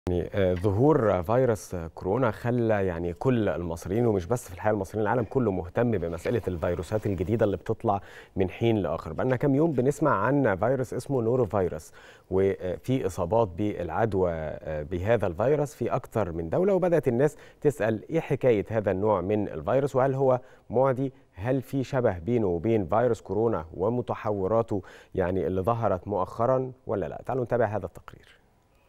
يعني آه، ظهور فيروس كورونا خلى يعني كل المصريين ومش بس في الحقيقه المصريين العالم كله مهتم بمساله الفيروسات الجديده اللي بتطلع من حين لاخر بقالنا كام يوم بنسمع عن فيروس اسمه نورو فيروس وفي اصابات بالعدوى آه، بهذا الفيروس في اكثر من دوله وبدات الناس تسال ايه حكايه هذا النوع من الفيروس وهل هو معدي هل في شبه بينه وبين فيروس كورونا ومتحوراته يعني اللي ظهرت مؤخرا ولا لا تعالوا نتابع هذا التقرير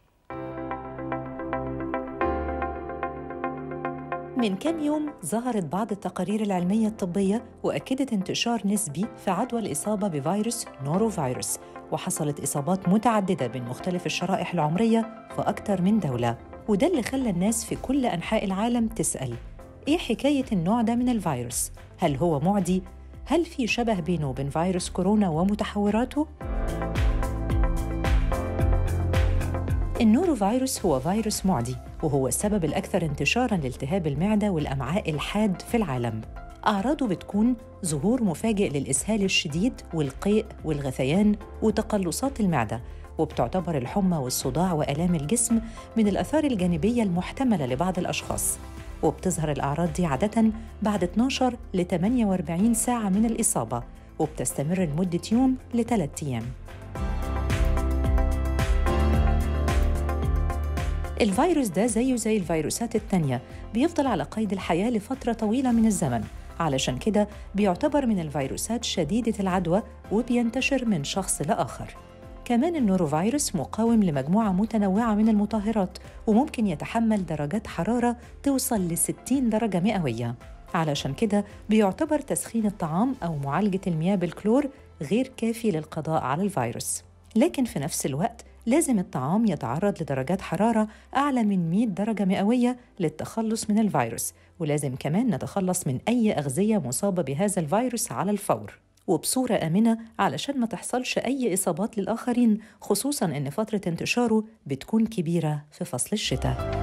من كام يوم ظهرت بعض التقارير العلمية الطبية وأكدت انتشار نسبي في عدوى الإصابة بفيروس نورو فيروس وحصلت إصابات متعددة بين مختلف الشرائح العمرية في أكثر من دولة وده اللي خلى الناس في كل أنحاء العالم تسأل إيه حكاية النوع ده من الفيروس؟ هل هو معدي؟ هل في شبه بينه وبين فيروس كورونا ومتحوراته؟ النورو فيروس هو فيروس معدي وهو السبب الأكثر انتشاراً لالتهاب المعدة والأمعاء الحاد في العالم أعراضه بتكون ظهور مفاجئ للإسهال الشديد والقيء والغثيان وتقلصات المعدة وبتعتبر الحمى والصداع وآلام الجسم من الآثار الجانبية المحتملة لبعض الأشخاص وبتظهر الأعراض دي عادة بعد 12 ل 48 ساعة من الإصابة وبتستمر لمدة يوم لثلاثة أيام الفيروس ده زيه زي الفيروسات التانية بيفضل على قيد الحياة لفترة طويلة من الزمن علشان كده بيعتبر من الفيروسات شديدة العدوى وبينتشر من شخص لآخر كمان النوروفيروس مقاوم لمجموعة متنوعة من المطهرات وممكن يتحمل درجات حرارة توصل ل 60 درجة مئوية علشان كده بيعتبر تسخين الطعام أو معالجة المياه بالكلور غير كافي للقضاء على الفيروس لكن في نفس الوقت لازم الطعام يتعرض لدرجات حرارة أعلى من 100 درجة مئوية للتخلص من الفيروس ولازم كمان نتخلص من أي أغذية مصابة بهذا الفيروس على الفور وبصورة آمنة علشان ما تحصلش أي إصابات للآخرين خصوصاً إن فترة انتشاره بتكون كبيرة في فصل الشتاء